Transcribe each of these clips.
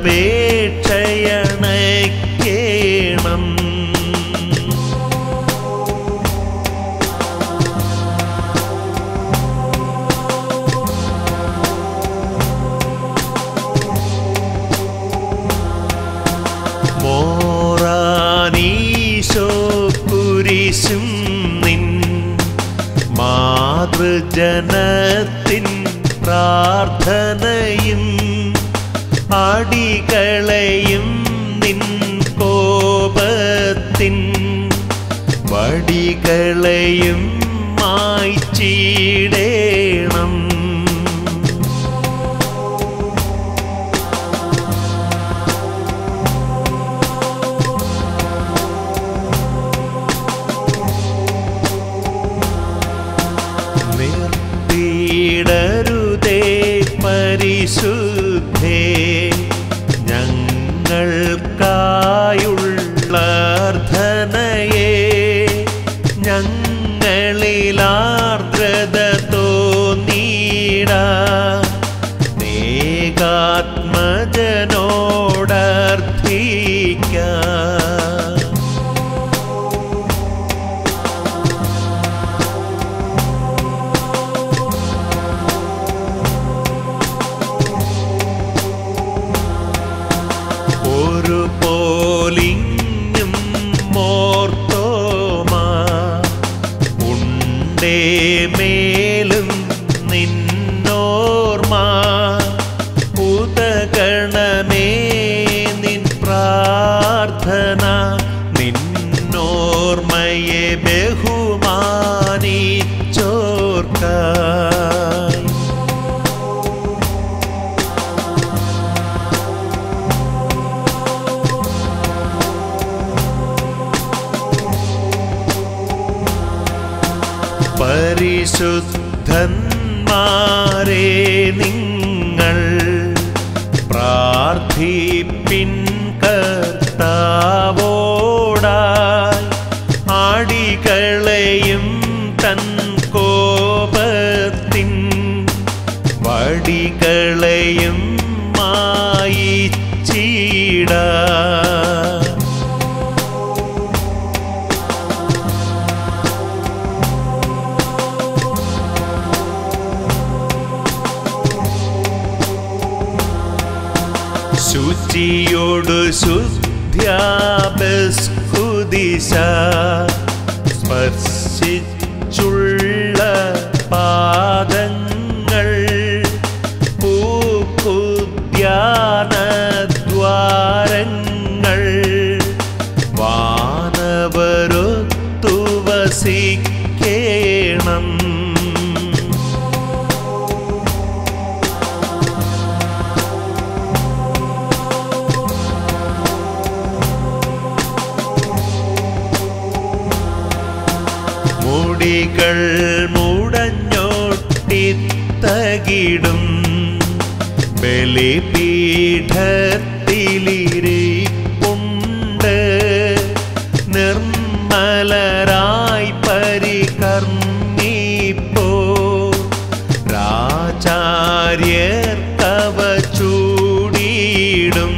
നിന്നപേക്ഷയണയ്ക്കേണം മോറാനീശോ കുരിശും നിൻ മാതൃജനത്തിൻ പ്രാർത്ഥനയും അടികളെയും നിൻ കോപത്തിൻ വടികളെയും മായ്ച്ചിടേണം നിർത്തിയിടരുതേ പരിശുദ്ധേ ഞങ്ങൾക്കായുള്ള അർത്ഥനയെ ഞങ്ങളിലാർദ്രത തോന്നീട നേകാത്മജനോടർത്ഥിക്കാം ഒരു പോലിങ്ങും മോർത്തോമാ ഉണ്ടേ മേലും നിന്നോർമ്മ ഉതകണമേ നിൻ പ്രാർത്ഥന നിന്നോർമ്മയെ ബഹുമാനിച്ചോർക്കായി പരിശുദ്ധന്മാരെ നിങ്ങൾ പ്രാർത്ഥിപ്പിൻ കർത്താവോടായി ആടികളെയും തൻ കോപത്തിൻ വടികളെയും മായിച്ചിട ശുചിയോടു ശുദ്ധ്യാബസ്കുദിശ സ്പർശിച്ചുള്ള പാദങ്ങൾ പൂക്കുദ്യാനദ്വാരങ്ങൾ വാനവരൊത്തു വസിക്കേണം മുടികൾ മുടഞ്ഞൊട്ടിത്തകിടും ബലിപീഠത്തിലിരിപ്പുണ്ട് നിർമ്മലരായി പരികർമ്മിപ്പോ രാചാര്യർ കവ ചൂടിയിടും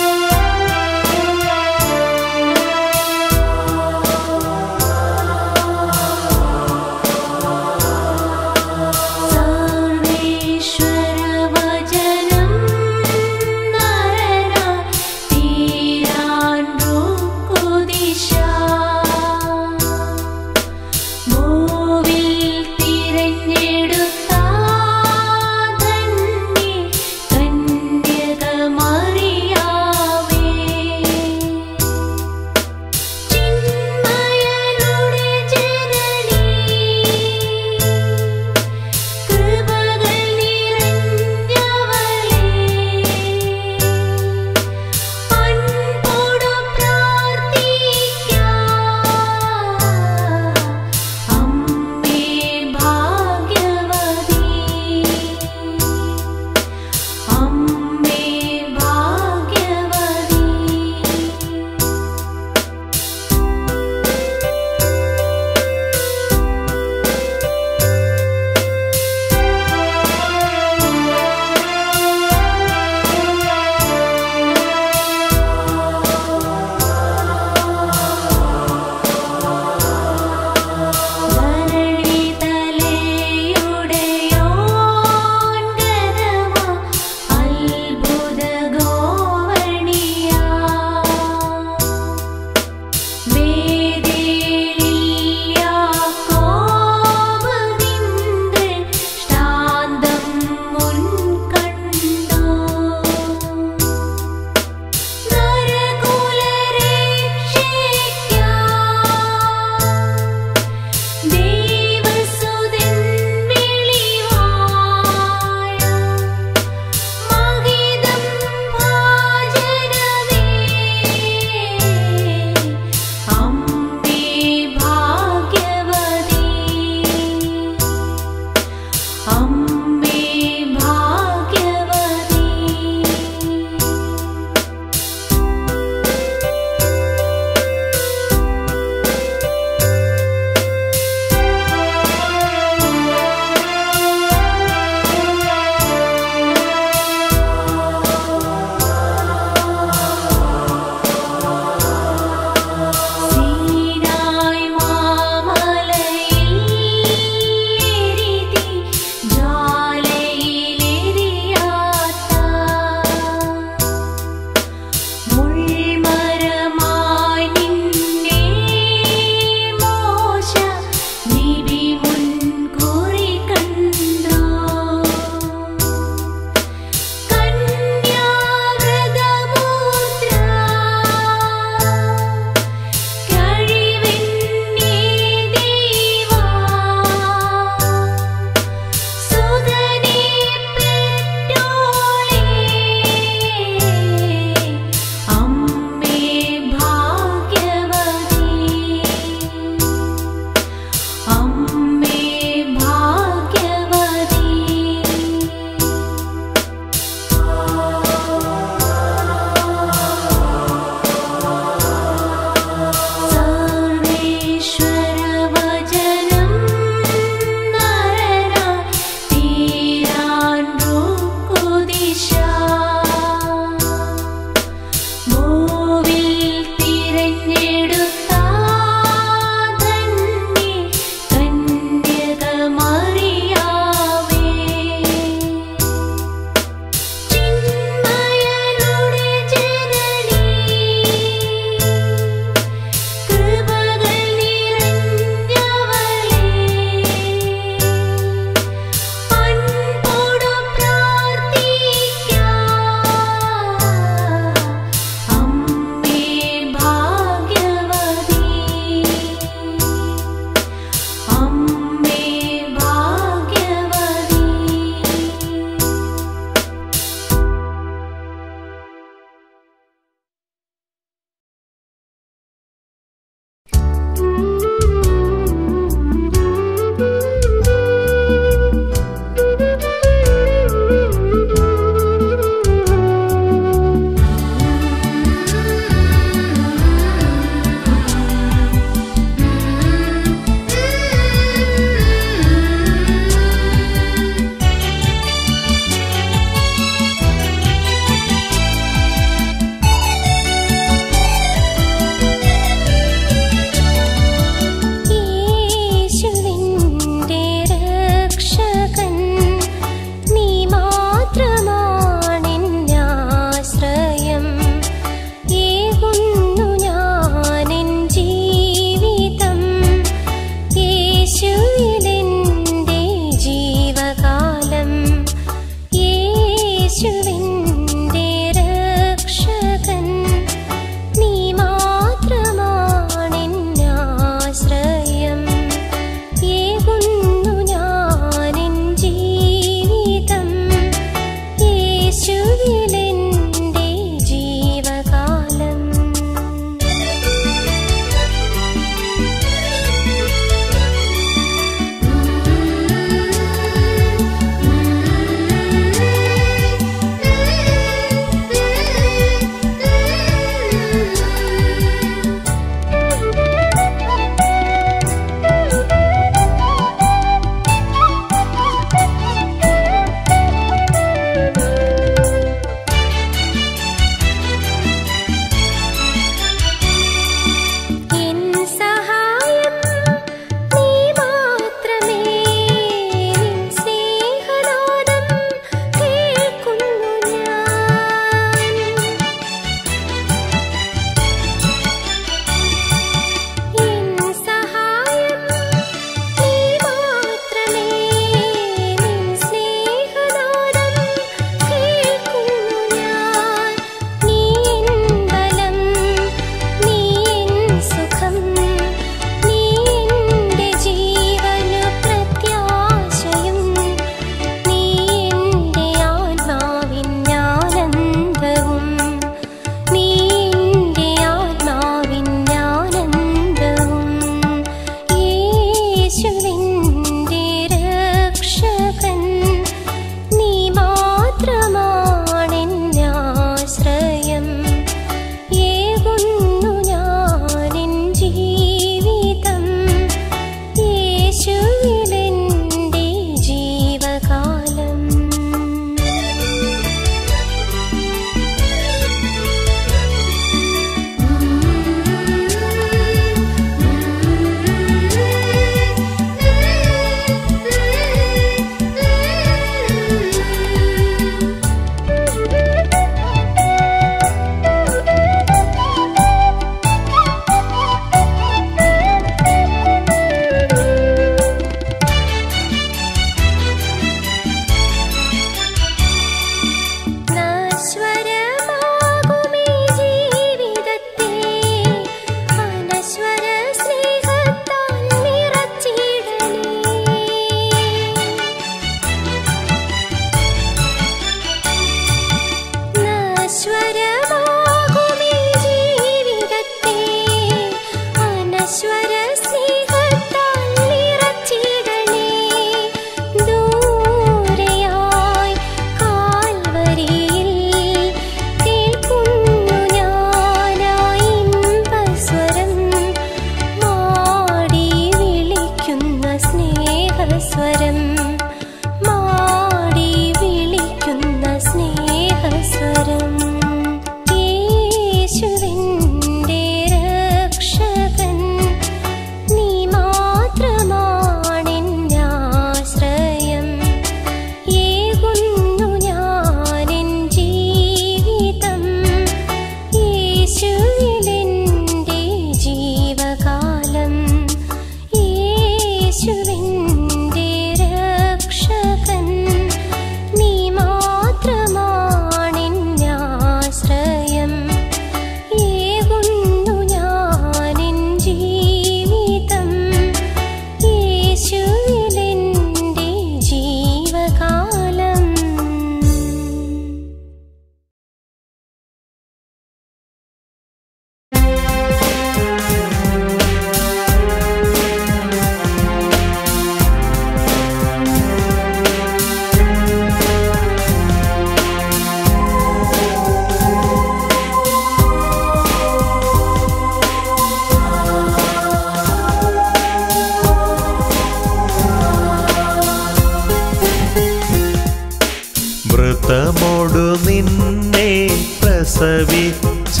നിന്നെ പ്രസവിച്ച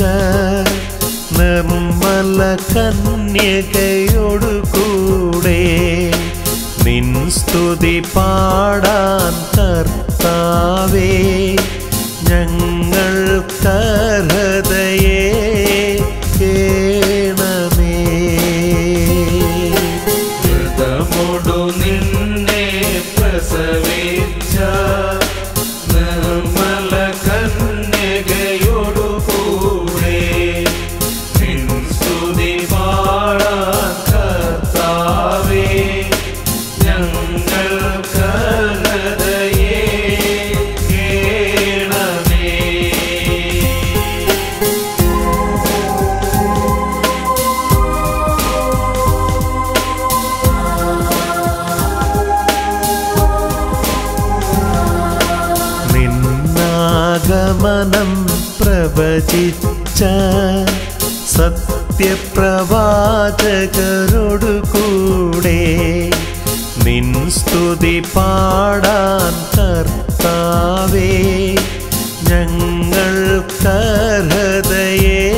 നിർമ്മല കന്യകയോടു കൂടെ നിൻ സ്തുതി പാടാൻ കർത്താവേ ഞങ്ങൾക്കർഹതയെ കേണമേ ഹൃദമോടു നിന്നെ പ്രസവിച്ച നിർമ്മല കന്യകയോടു കൂടെ നിൻ സ്തുതി പാടാൻ കർത്താവേ ഞങ്ങൾക്കർഹതയെ കേണമേ നിന്നാഗമനം പ്രവചിച്ച സത്യപ്രവാചകരോടു കൂടെ നിൻ സ്തുതി പാടാൻ കർത്താവേ ഞങ്ങൾക്കർഹതയെ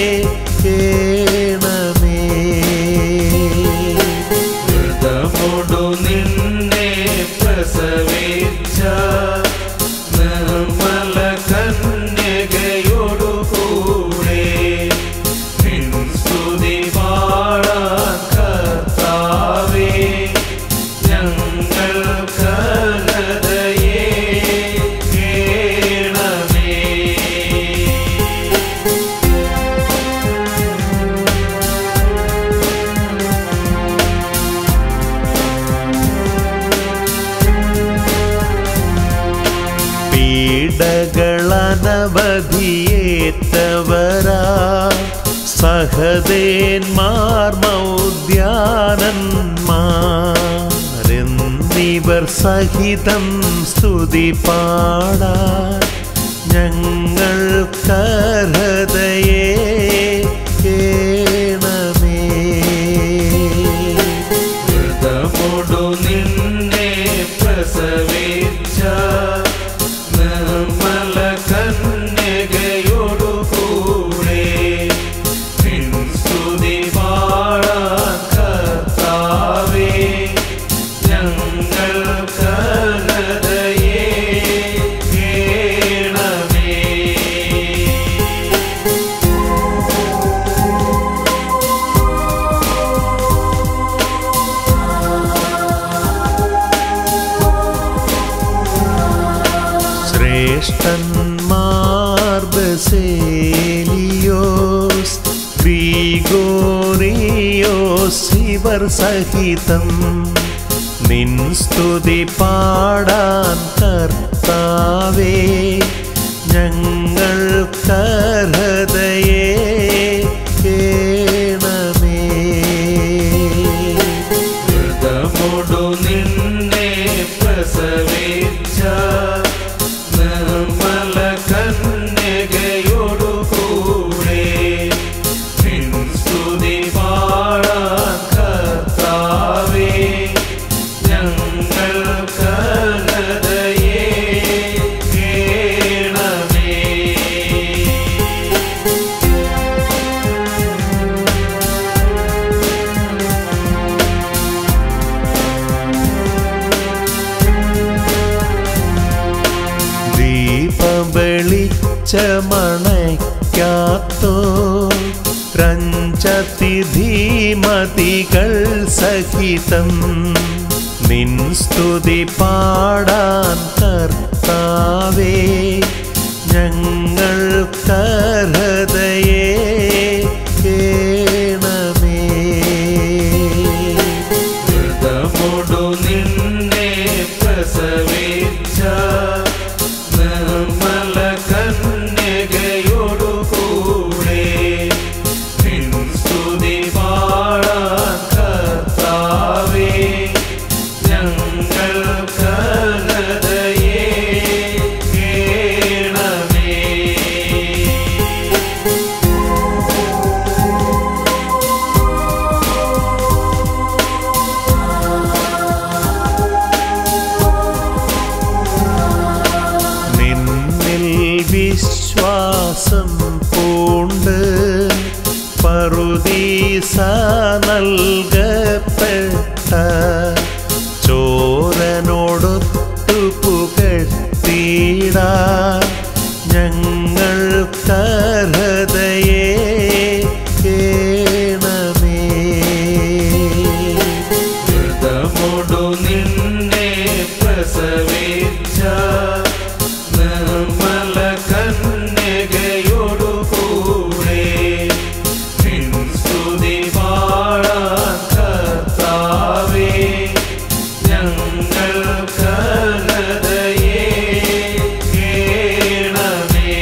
കേണമേ ഹൃദമോടു നിന്നെ പ്രസവിച്ച നിർമ്മല കന്യകയോടു കൂടെ നിൻ സ്തുതി പാടാൻ കർത്താവേ ഞങ്ങൾക്കർഹതയെ കേണമേ പീഡകളനവധിയേറ്റവരാ സഹദേന്മാർ മൗദ്യാനന്മാരെന്നിവർ സഹിതം സ്തുതി പാടാൻ ഞങ്ങൾക്കർഹതയെ കേണമേ ഹൃദമോടു നിന്നെ പ്രസവിച്ച നിർമ്മല കന്യകയോടു കൂടെ നിൻ സ്തുതി പാടാൻ കർത്താവേ ഞങ്ങൾക്കർഹതയെ കേണമേ ശ്രേഷ്ഠന്മാർ ബസേലിയോസ് ഗ്രീഗോറിയോസ് ഇവർ സഹിതം നിൻ സ്തുതി പാടാൻ കർത്താവേ ഞങ്ങൾക്കർഹതയെ കേണമേ ഹൃദമോടു നിന്നെ പ്രസവിച്ച നിർമ്മല കന്യകയോടു കൂടെ നിൻ സ്തുതി പാടാൻ കർത്താവേ ഞങ്ങൾക്കർഹതയെ കേണമേ ദീപവെളിച്ചമണയ്ക്കാത്തോ രഞ്ചതിഥിമതികൾ സഹിതം നിൻ സ്തുതി പാടാൻ കർത്താവേ ഞങ്ങൾക്കർഹതയെ കേണമേ ഹൃദമോടു നിന്നെ പ്രസവിച്ച നിർമ്മല കന്യകയോടു കൂടെ നിൻ സ്തുതി പാടാൻ കർത്താവേ ഞങ്ങൾക്കർഹതയെ കേണമേ വിശ്വാസം പൂണ്ട് പറുദീസ നൽകപ്പെട്ട ചോരനോടൊത്തു പുകഴ്ത്തിടാ ഞങ്ങൾക്കർഹതയെ കേണമേ ഹൃദമോടു നിന്നെ പ്രസവിച്ച നിർമ്മല കന്യകയോടു കൂടെ നിൻ സ്തുതി പാടാൻ കർത്താവേ ഞങ്ങൾക്കർഹതയെ കേണമേ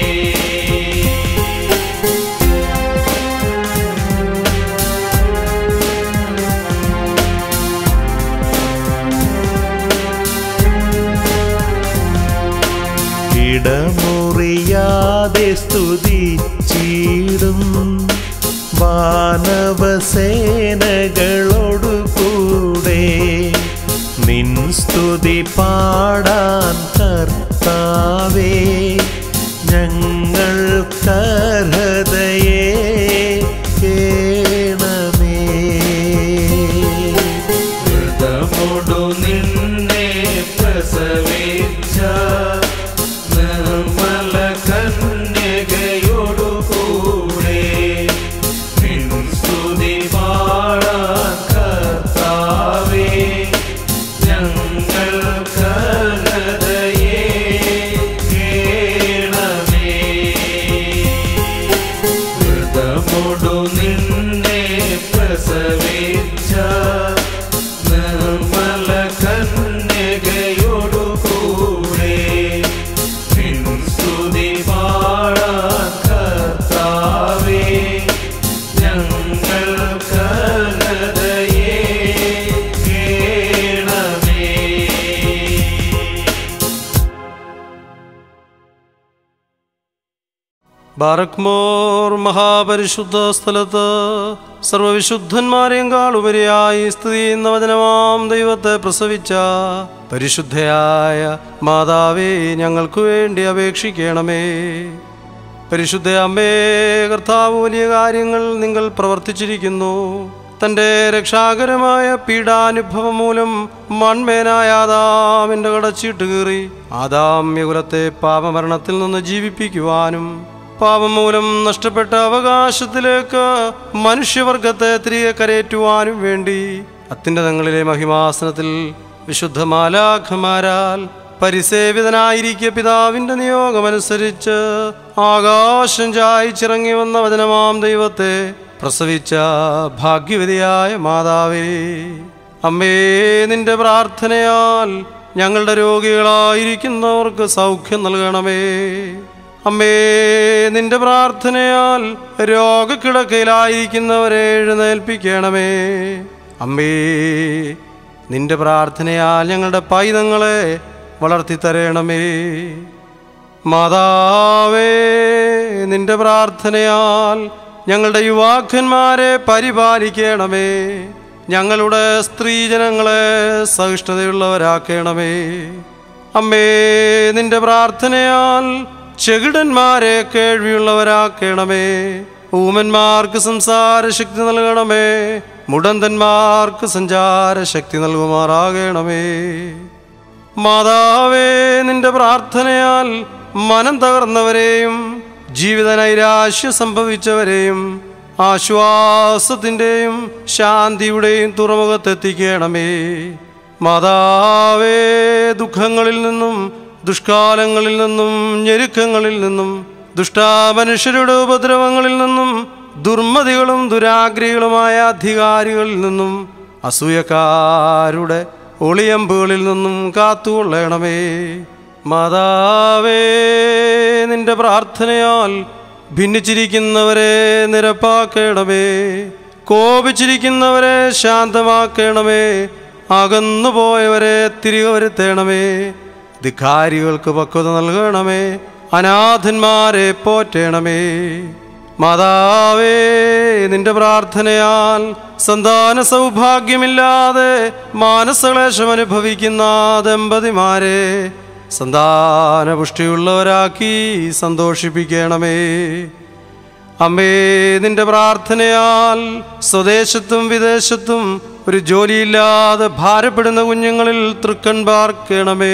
ഇടമുറിയാതെ സ്തുതിച്ചിടും വാനവസേനകളോടു കൂടെ നിൻ സ്തുതി പാടാൻ കർത്താവേ ഞങ്ങൾക്കർഹതയെ കേണമേ ഹൃദമോടു നിന്നെ പ്രസവിച്ച നിർമ്മല കന്യകയോടു കൂടെ നിൻ സ്തുതി പാടാൻ കർത്താവേ ഞങ്ങൾക്കർഹതയെ കേണമേ ഹൃദമോടു നിന്നെ പ്രസവിച്ച നിർമ്മല കന്യകയോടു കൂടെ നിൻ സ്തുതി പാടാൻ കർത്താവേ ഞങ്ങൾക്കർഹതയെ കേണമേ ബാറക്മോർ മഹാപരിശുദ്ധ സ്ഥലത്ത് സർവവിശുദ്ധന്മാരെയും ഉപരിയായി സ്ഥിതി ചെയ്യുന്ന വചനമാം ദൈവത്തെ പ്രസവിച്ച പരിശുദ്ധയായ മാതാവേ ഞങ്ങൾക്കു വേണ്ടി അപേക്ഷിക്കണമേ പരിശുദ്ധ അമ്മേ കർത്താവ് വലിയ കാര്യങ്ങൾ നിങ്ങൾ പ്രവർത്തിച്ചിരിക്കുന്നു തൻ്റെ രക്ഷാകരമായ പീഡാനുഭവം മൂലം മൺമേനായ ആദാമിൻ്റെ കടച്ചീട്ട് കീറി ആദാമ്യകുലത്തെ പാപമരണത്തിൽ നിന്ന് ജീവിപ്പിക്കുവാനും പാപം മൂലം നഷ്ടപ്പെട്ട അവകാശത്തിലേക്ക് മനുഷ്യവർഗത്തെ തിരികെ കരയേറ്റുവാനും വേണ്ടി അത്യുന്നതങ്ങളിലെ മഹിമാസനത്തിൽ വിശുദ്ധ മാലാഖമാരാൽ പരിസേവിതനായിരിക്കെ പിതാവിന്റെ നിയോഗമനുസരിച്ച് ആകാശം ചായച്ചിറങ്ങി വന്ന വചനമാം ദൈവത്തെ പ്രസവിച്ച ഭാഗ്യവതിയായ മാതാവേ അമ്മേ നിന്റെ പ്രാർത്ഥനയാൽ ഞങ്ങളുടെ രോഗികളായിരിക്കുന്നവർക്ക് സൗഖ്യം നൽകണമേ അമ്മേ നിന്റെ പ്രാർത്ഥനയാൽ രോഗക്കിടക്കയിലായിരിക്കുന്നവരെ എഴുന്നേൽപ്പിക്കണമേ അമ്മേ നിന്റെ പ്രാർത്ഥനയാൽ ഞങ്ങളുടെ പൈതങ്ങളെ വളർത്തിത്തരയണമേ മാതാവേ നിന്റെ പ്രാർത്ഥനയാൽ ഞങ്ങളുടെ യുവാക്കന്മാരെ പരിപാലിക്കണമേ ഞങ്ങളുടെ സ്ത്രീജനങ്ങളെ സഹിഷ്ണുതയുള്ളവരാക്കണമേ അമ്മേ നിന്റെ പ്രാർത്ഥനയാൽ ചെകിടന്മാരെ കേൾവിയുള്ളവരാക്കണമേ ഊമന്മാർക്ക് സംസാര ശക്തി നൽകണമേ മുടന്തന്മാർക്ക് സഞ്ചാര ശക്തി നൽകുമാറാകണമേ മാതാവേ നിന്റെ പ്രാർത്ഥനയാൽ മനം തകർന്നവരെയും ജീവിത നൈരാശ്യം സംഭവിച്ചവരെയും ആശ്വാസത്തിൻ്റെയും ശാന്തിയുടെയും തുറമുഖത്തെത്തിക്കണമേ മാതാവേ ദുഃഖങ്ങളിൽ നിന്നും ദുഷ്കാലങ്ങളിൽ നിന്നും ഞെരുക്കങ്ങളിൽ നിന്നും ദുഷ്ടാമനുഷ്യരുടെ ഉപദ്രവങ്ങളിൽ നിന്നും ദുർമതികളും ദുരാഗ്രഹികളുമായ അധികാരികളിൽ നിന്നും അസൂയക്കാരുടെ ഒളിയമ്പുകളിൽ നിന്നും കാത്തുകൊള്ളണമേ മാതാവേ നിന്റെ പ്രാർത്ഥനയാൽ ഭിന്നിച്ചിരിക്കുന്നവരെ നിരപ്പാക്കണമേ കോപിച്ചിരിക്കുന്നവരെ ശാന്തമാക്കണമേ അകന്നുപോയവരെ തിരികെ വരുത്തണമേ ധിക്കാരികൾക്ക് പക്വത നൽകണമേ അനാഥന്മാരെ പോറ്റണമേ മാതാവേ നിന്റെ പ്രാർത്ഥനയാൽ സന്താന സൗഭാഗ്യമില്ലാതെ മാനസക്ലേശം അനുഭവിക്കുന്ന ദമ്പതിമാരെ സന്താനപുഷ്ടിയുള്ളവരാക്കി സന്തോഷിപ്പിക്കണമേ അമ്മേ നിന്റെ പ്രാർത്ഥനയാൽ സ്വദേശത്തും വിദേശത്തും ഒരു ജോലിയില്ലാതെ ഭാരപ്പെടുന്ന കുഞ്ഞുങ്ങളിൽ തൃക്കൺ പാർക്കണമേ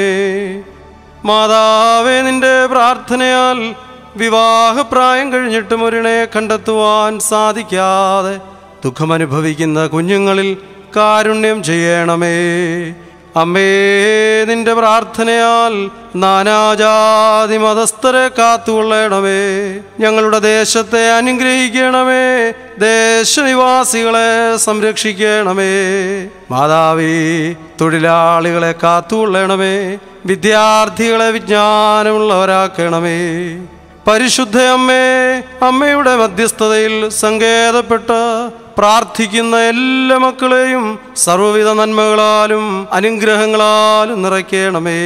മാതാവേ നിന്റെ പ്രാർത്ഥനയാൽ വിവാഹപ്രായം കഴിഞ്ഞിട്ടും ഒരിണയെ കണ്ടെത്തുവാൻ സാധിക്കാതെ ദുഃഖമനുഭവിക്കുന്ന കുഞ്ഞുങ്ങളിൽ കാരുണ്യം ചെയ്യണമേ അമ്മേ നിന്റെ പ്രാർത്ഥനയാൽ നാനാജാതി മതസ്ഥരെ കാത്തുകൊള്ളണമേ ഞങ്ങളുടെ ദേശത്തെ അനുഗ്രഹിക്കണമേ ദേശനിവാസികളെ സംരക്ഷിക്കണമേ മാതാവി തൊഴിലാളികളെ കാത്തുകൊള്ളണമേ വിദ്യാർത്ഥികളെ വിജ്ഞാനമുള്ളവരാക്കണമേ പരിശുദ്ധ അമ്മേ അമ്മയുടെ മധ്യസ്ഥതയിൽ സങ്കേതപ്പെട്ട് പ്രാർത്ഥിക്കുന്ന എല്ലാ മക്കളെയും സർവ്വവിധ നന്മകളാലും അനുഗ്രഹങ്ങളാലും നിറയ്ക്കണമേ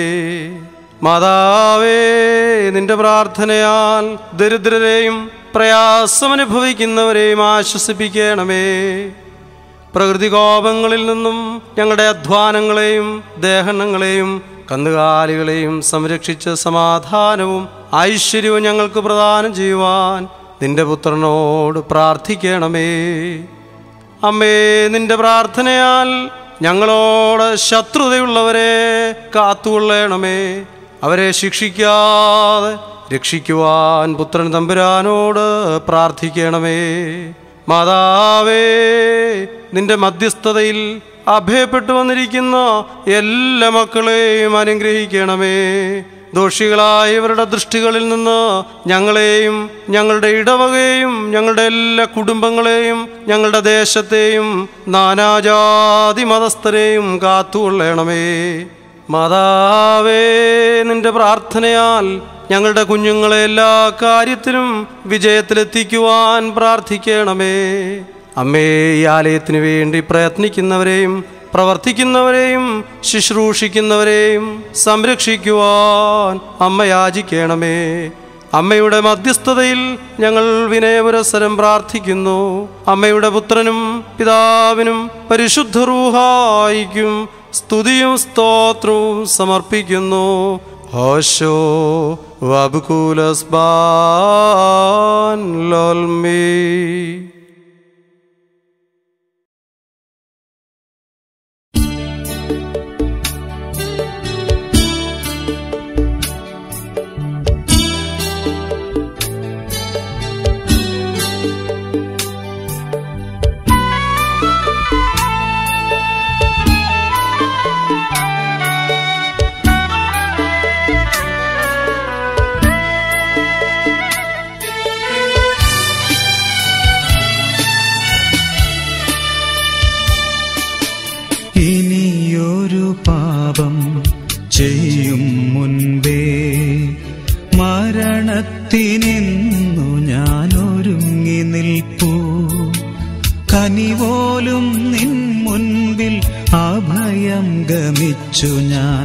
മാതാവേ നിന്റെ പ്രാർത്ഥനയാൽ ദരിദ്രരെയും പ്രയാസമനുഭവിക്കുന്നവരെയും ആശ്വസിപ്പിക്കണമേ പ്രകൃതികോപങ്ങളിൽ നിന്നും ഞങ്ങളുടെ അധ്വാനങ്ങളെയും ദേഹനങ്ങളെയും കന്നുകാലികളെയും സംരക്ഷിച്ച് സമാധാനവും ഐശ്വര്യവും ഞങ്ങൾക്ക് പ്രദാനം ചെയ്യുവാൻ നിന്റെ പുത്രനോട് പ്രാർത്ഥിക്കണമേ അമ്മേ നിന്റെ പ്രാർത്ഥനയാൽ ഞങ്ങളോട് ശത്രുതയുള്ളവരെ കാത്തുകൊള്ളണമേ അവരെ ശിക്ഷിക്കാതെ രക്ഷിക്കുവാൻ പുത്രൻ തമ്പുരാനോട് പ്രാർത്ഥിക്കണമേ മാതാവേ നിന്റെ മധ്യസ്ഥതയിൽ അഭയപ്പെട്ടു വന്നിരിക്കുന്ന എല്ലാ മക്കളെയും അനുഗ്രഹിക്കണമേ ദോഷികളായ ഇവരുടെ ദൃഷ്ടികളിൽ നിന്ന് ഞങ്ങളെയും ഞങ്ങളുടെ ഇടവകയും ഞങ്ങളുടെ എല്ലാ കുടുംബങ്ങളെയും ഞങ്ങളുടെ ദേശത്തെയും നാനാജാതി മതസ്ഥരെയും കാത്തുകൊള്ളണമേ മാതാവേ നിന്റെ പ്രാർത്ഥനയാൽ ഞങ്ങളുടെ കുഞ്ഞുങ്ങളെ എല്ലാ കാര്യത്തിലും വിജയത്തിലെത്തിക്കുവാൻ പ്രാർത്ഥിക്കണമേ അമ്മേ ഈ ആലയത്തിന് വേണ്ടി പ്രയത്നിക്കുന്നവരെയും പ്രവർത്തിക്കുന്നവരെയും ശുശ്രൂഷിക്കുന്നവരെയും സംരക്ഷിക്കുവാൻ അമ്മ യാചിക്കണമേ അമ്മയുടെ മധ്യസ്ഥതയിൽ ഞങ്ങൾ വിനയപുരസരം പ്രാർത്ഥിക്കുന്നു അമ്മയുടെ പുത്രനും പിതാവിനും പരിശുദ്ധ റൂഹായിക്കും സ്തുതിയും സ്തോത്രവും സമർപ്പിക്കുന്നു ഹോശോ വബുകൂലസ് ബാൻ ലോൽമീ ഇനിയൊരു പാപം ചെയ്യും മുൻപേ മരണത്തിനെന്നു ഞാൻ ഒരുങ്ങി നിൽപ്പൂ കനിപോലും നിൻ മുൻപിൽ അഭയം ഗമിച്ചു ഞാൻ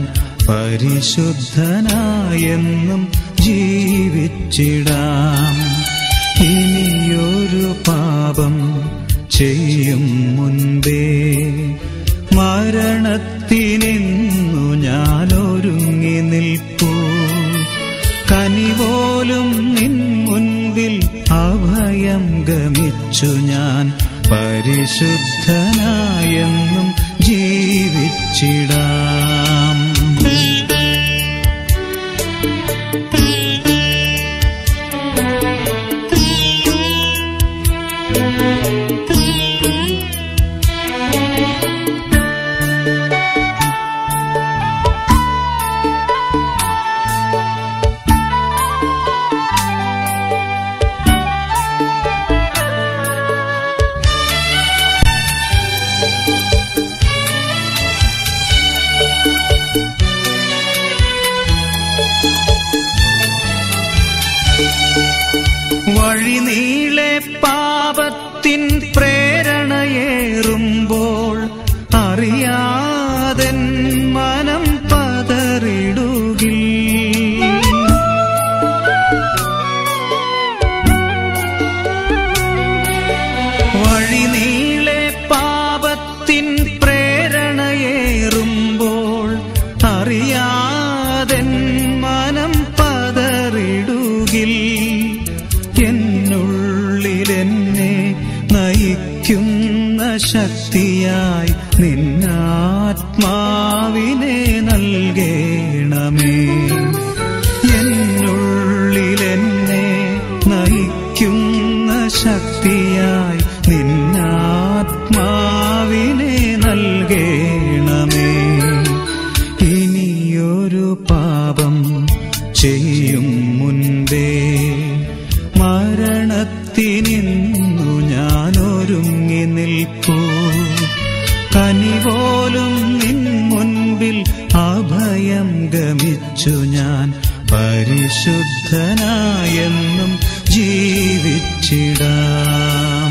പരിശുദ്ധനായെന്നും ജീവിച്ചിടാം ഇനിയൊരു പാപം ചെയ്യും മുൻപേ മരണത്തിനെന്നു ഞാൻ ഒരുങ്ങി നിൽപ്പൂ കനിപോലും നിൻ മുൻപിൽ അഭയം ഗമിച്ചു ഞാൻ പരിശുദ്ധനായെന്നും ജീവിച്ചിടാം വഴിനീളെ പാപത്തിൻ പ്രേരണയേറുമ്പോൾ അറിയാതൻ മനം പതറിടുകിൽ വഴിനീളെ പാപത്തിൻ പ്രേരണയേറുമ്പോൾ അറിയാതൻ ശക്തിയായി നിന്നാത്മാവിനെ നൽകേണമേ എന്നുള്ളിലെന്നെ നയിക്കുന്ന ശക്തിയായി നിന്നാത്മാവിനെ നൽകേണമേ ഇനിയൊരു പാപം ചെയ്യും മുൻപേ മരണത്തിനിന്നു ഞാനൊരുങ്ങി നിൽപ്പൂ കനിപോലും നിൻ മുൻപിൽ അഭയം ഗമിച്ചു ഞാൻ പരിശുദ്ധനായെന്നും ജീവിച്ചിടാം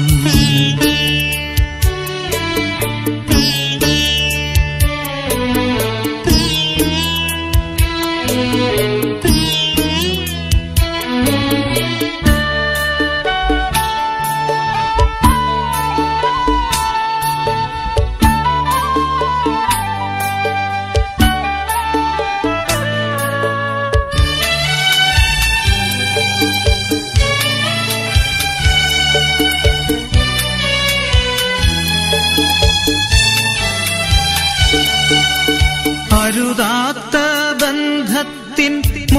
അരുതാത്ത ബന്ധത്തിൻ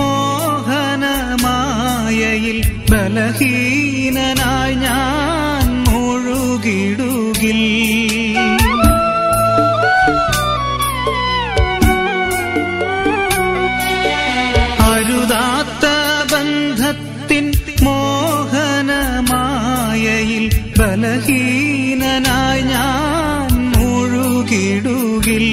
മോഹനമായയിൽ ബലഹീനനായി ഞാൻ മുഴുകിടുകിൽ അരുതാത്ത ബന്ധത്തിൻ മോഹനമായയിൽ ബലഹീനനായി ഞാൻ മുഴുകിടുകിൽ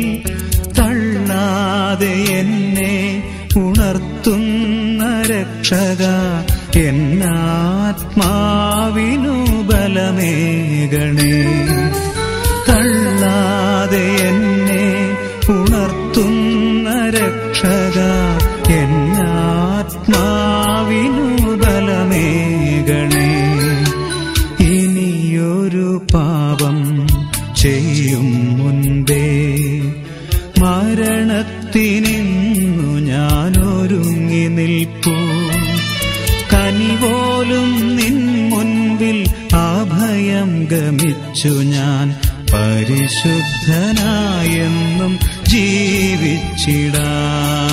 തള്ളാതെ എന്നെ ഉണർത്തുന്ന രക്ഷക എന്നാത്മാവിനു ബലമേകണേ തള്ളാതെ എന്നെ ഉണർത്തുന്ന രക്ഷക എന്നാത്മാവിനു ബലമേകണേ ഇനിയൊരു പാപം ചെയ്യും മുൻപേ മരണത്തിനിന്നു ഞാനൊരുങ്ങി നിൽപ്പൂ കനിപോലും നിൻ മുൻപിൽ അഭയം ഗമിച്ചു ഞാൻ പരിശുദ്ധനായെന്നും ജീവിച്ചിടാം